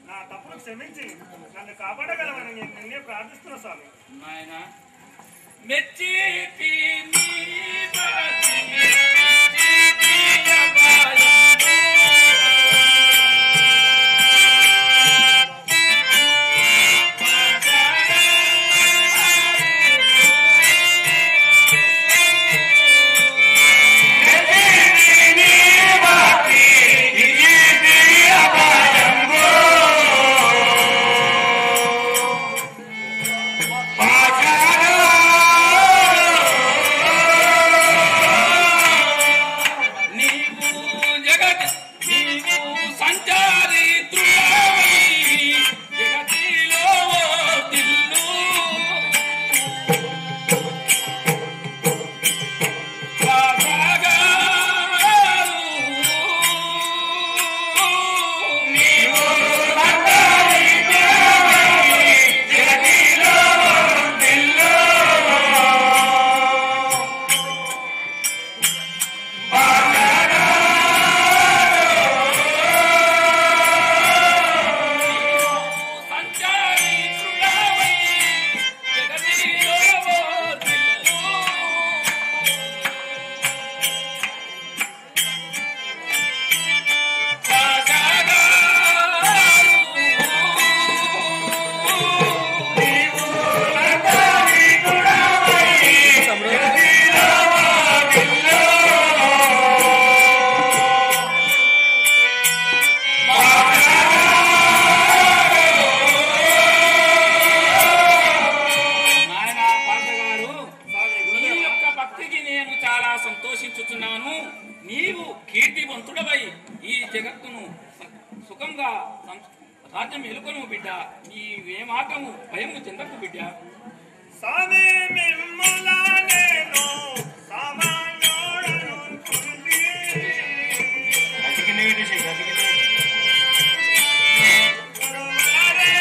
నా తప్పును క్షమించి నన్ను కాపాడగలవని నేను నిన్నే ప్రార్థిస్తున్నా స్వామి నాయన మెచ్చి నీ నీవు జగత్ నీవు సంచారి త్రులవై జగతిలో తిల్లు నీవు సంచారి త్రులవై జగతిలో తిల్లు సంచారి త్రులవై జగతిలో తిల్లు నాయన పాటగారు నీ యొక్క భక్తికి నేను చాలా సంతోషించుచున్నాను నీవు కీర్తివంతుడవై ఈ జగత్తును స- సుఖంగా సం- రాజ్యం ఎలుకొను బిడ్డ నీవేమాటము భయము చెందకు బిడ్డ స్వామి మిమ్ముల నేను సామాన్యుడను కుంటి. గురువారే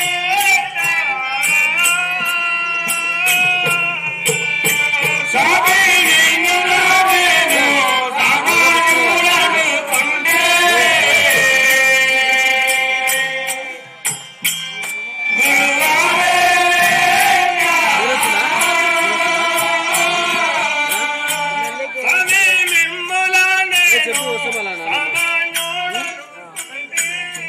స్వామి మిమ్ముల నేను సామాన్యుడను కుంటి.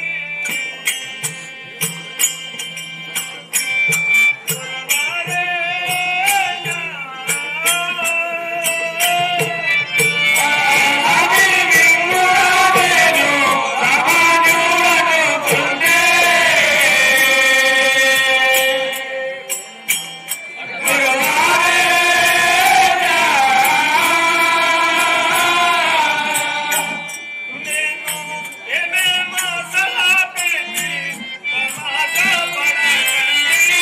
ఏమేమో సలాపేటి తమాషా పడకండి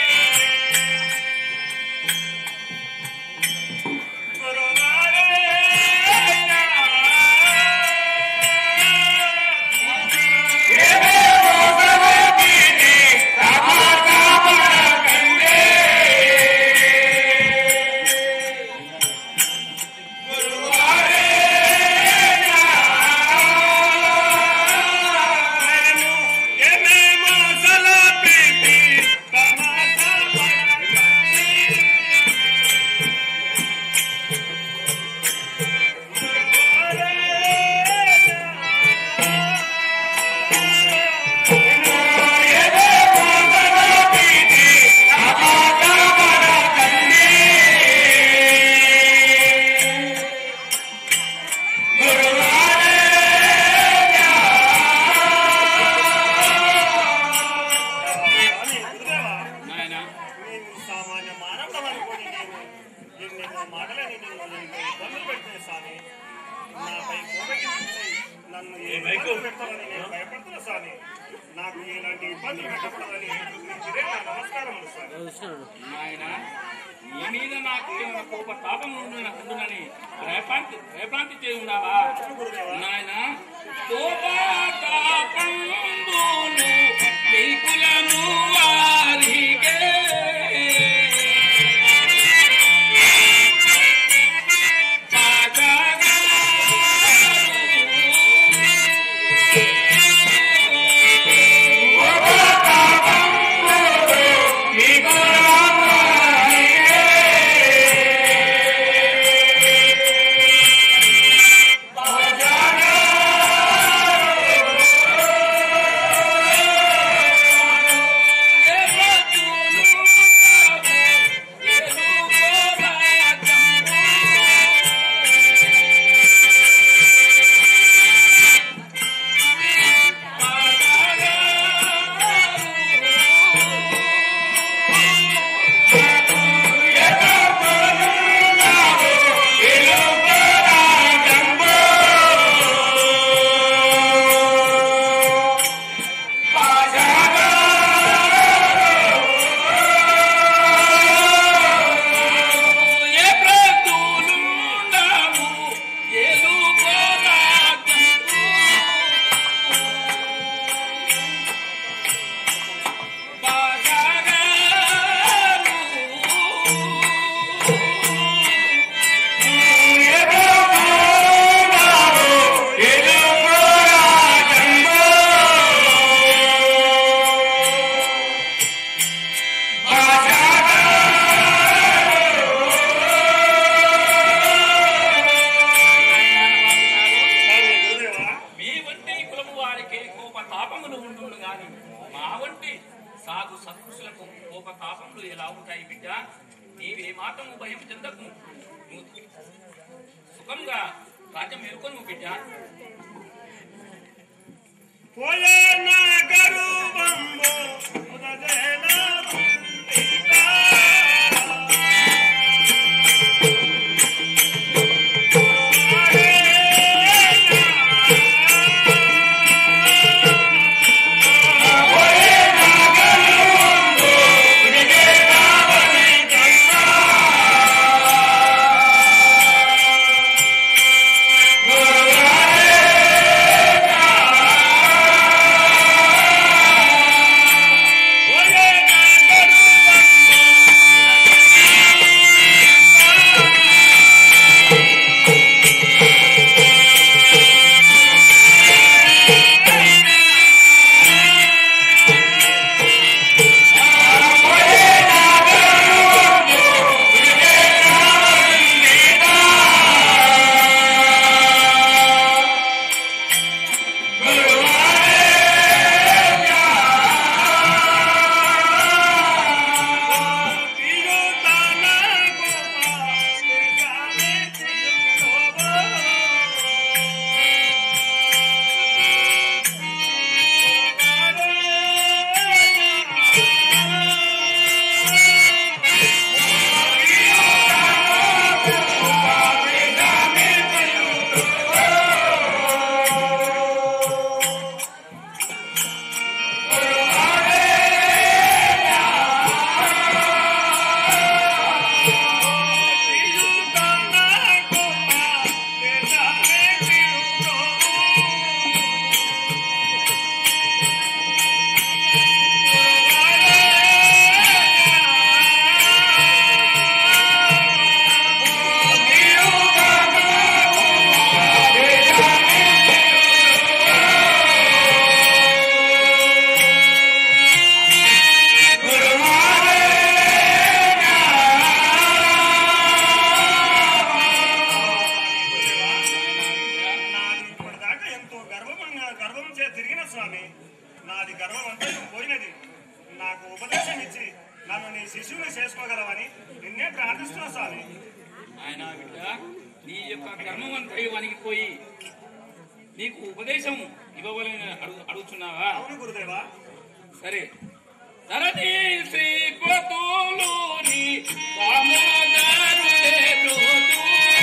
ఏమేమో సలాపేటి తమాషా పడకండి నాయన నేను సామాన్య మానవుడు అనుకోని నేను ఎన్నెన్నో మాటలని నేను నేను ఇబ్బందులు పెట్టిన స్వామి నాపై కోపగించి నన్ను ఏ ఇబ్బందులు పెట్టాలని నేను భయపడుతున్నా స్వామి నాకు ఇలాంటి ఇబ్బందులు పెట్టకూడదని ఇదే నా నమస్కారములు స్వామి నాయన నీ మీద నాకు ఏమైనా కోప తాపం ఉండున ఉండునని భయభ్రాంతి భయభ్రాంతి చేయి ఉన్నావా నాయన కోప తాపంబును వెయ్కులను వారికే పాదగా గాని మా వంటి సాగు సత్పురుషులకు కోప తాపములు ఎలా ఉంటాయి బిడ్డ నీవే మాటము భయం చెందకు నువ్వు సుఖంగా రాజ్యం ఎరుకొను బిడ్డ పోయే నా గరువంబు ఉదజేన తుందితా. పోయే నా గరువంబు తిరుతన గోపా నిజానే తిరుతోబో నాది ఇప్పటిదాకా ఎంతో గర్వంగా గర్వం చే తిరిగిన స్వామి నాది గర్వం అంతా పోయినది నాకు ఉపదేశం ఇచ్చి నన్ను నీ శిష్యుని చేసుకోగలవని నిన్నే ప్రార్థిస్తున్నా స్వామి ఆయన బిడ్డ నీ యొక్క కర్మవంతై వణిగిపోయి నీకు ఉపదేశం ఇవ్వవలని అడుగు అడుగుతున్నావా అవును గురుదేవా సరే సరది శ్రీ పొతులుని దామోదరుడే రోజు.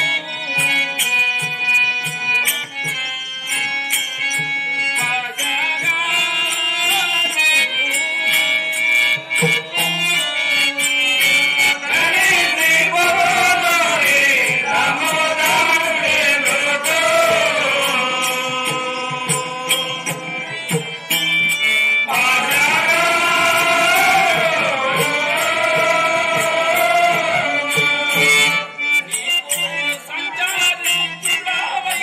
నీవు సంచారించుడావై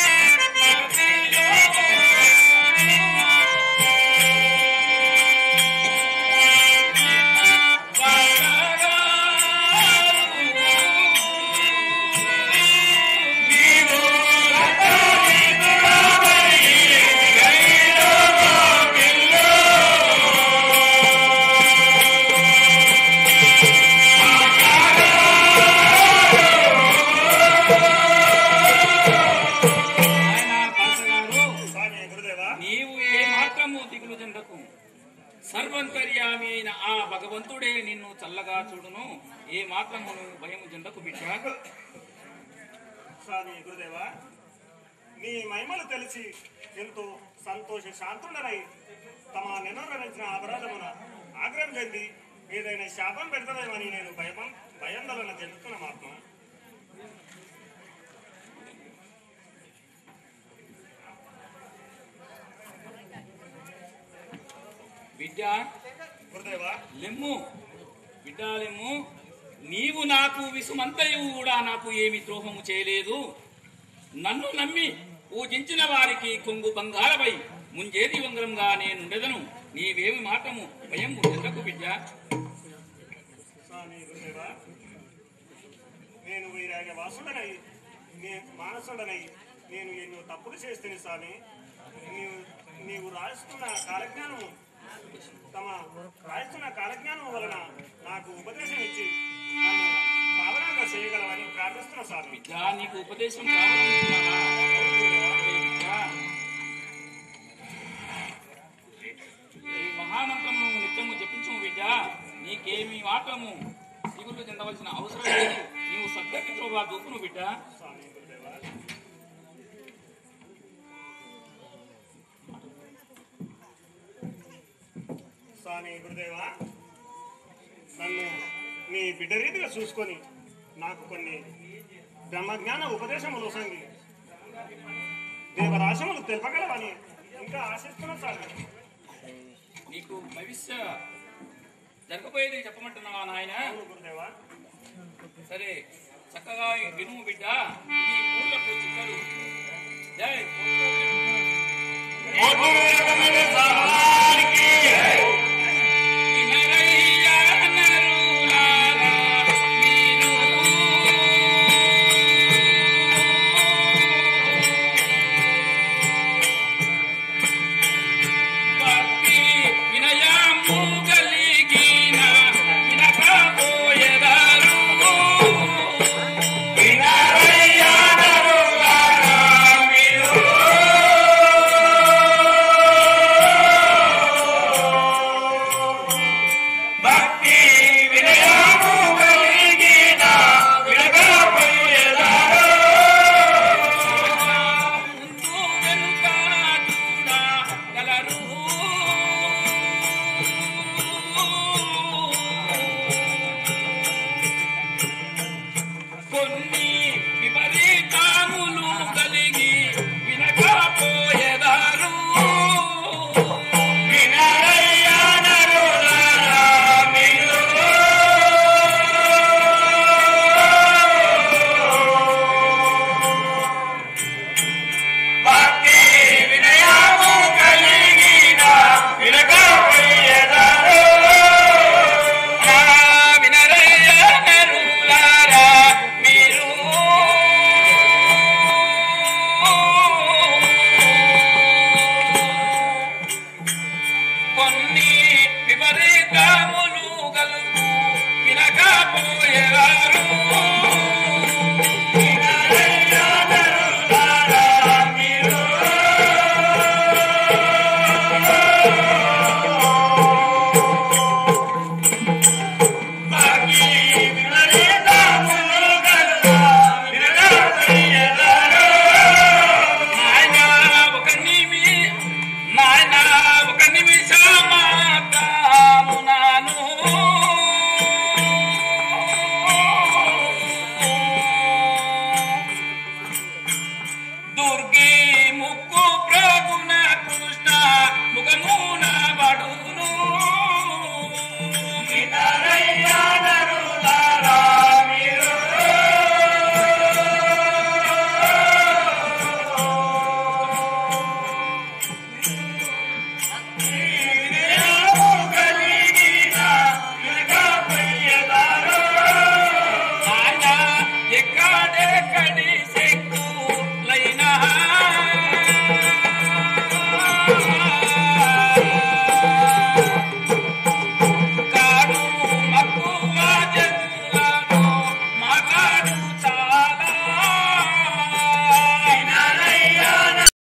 ఆయన పాసగారు స్వామి గురుదేవా నీవు ఏ మాత్రము దిగులు చెందకు సర్వంతర్యామి అయిన ఆ భగవంతుడే నిన్ను చల్లగా చూడును ఏ మాత్రము నువ్వు భయము చెందకు బిడ్డ స్వామి గురుదేవా నీ మహిమలు తెలిసి ఎంతో సంతోష శాంతుడనై తమ నిన్నరించిన అపరాధమున ఆగ్రహం చెంది ఏదైనా శాపం పెడతామేమని నేను భయం భయందలన చెందుతున్న మాత్రం బిడ్డ గురుదేవా లెమ్ము బిడ్డ లెమ్ము నీవు నాకు విసుమంతయు కూడా నాకు ఏమి ద్రోహము చేయలేదు నన్ను నమ్మి పూజించిన వారికి కొంగు బంగారపై ముంజేది వంగరంగా నేనుండెదను నీవేమి మాటము భయం చెందకు బిడ్డ స్వామి గురుదేవా నేను వీరాగ వాసుడనై నే మానసుడనై నేను ఎన్నో తప్పులు చేస్తుంది స్వామి నీవు నీవు రాసుకున్న కాలజ్ఞానము తమ రాస్తున్న కాలజ్ఞానం వలన నాకు ఉపదేశం ఇచ్చి నన్ను పావనంగా చేయగలవని ప్రార్థిస్తున్న స్వామి బిడ్డ నీకు ఉపదేశం కావాలనుకున్నానా అరే బిడ్డ, ఈ మహామంత్రము నిత్యము జపించము బిడ్డ నీకేమి మాత్రము దిగులు చెందవలసిన అవసరం లేదు నీవు సద్గతిత్రోగా దూకును బిడ్డ స్వామి గురుదేవా స్వామి గురుదేవా నన్ను నీ బిడ్డ రీతిగా చూసుకొని నాకు కొన్ని బ్రహ్మజ్ఞాన ఉపదేశములు సంగి దేవరాశములు తెలపగలవని ఇంకా ఆశిస్తున్నా స్వామి నీకు భవిష్య జరగబోయేది చెప్పమంటున్నావా నాయన అవును గురుదేవా సరే చక్కగా వినుము బిడ్డ ఇది ఊళ్ళకు చిక్కరు జై వినరయ్యా నరులారా మీరు. భక్తి వినయము కలిగిన వినకపోయెదారు. వినరయ్యా నరులారా మీరు. భక్తి వినయము కలిగిన వినకపోయెదారు. ముందు వెనుక చూడగలరు. కొన్ని విపరీతములు కలిగి వినకపోయేదారు వినరయ్యా నరులారా మీరు. భక్తి వినయము కలిగిన వినకపోయేదారు. నా వినరయ్య నరులారా మీరు. కొన్ని విపరీతములు కలుగు వినకపోయేవారు వినరయ్య నరులారా మీరు. భక్తి విపరీతములు కలుగు వినకపోయేవారు. నాయనా ఒక నిమి నాయనా ఒక నిమిషమాత్రమునాను దుర్గి ముక్కు ప్రభున కృష్ణ ముఖమున బడును వినరయ్యా నరులారా మీరు.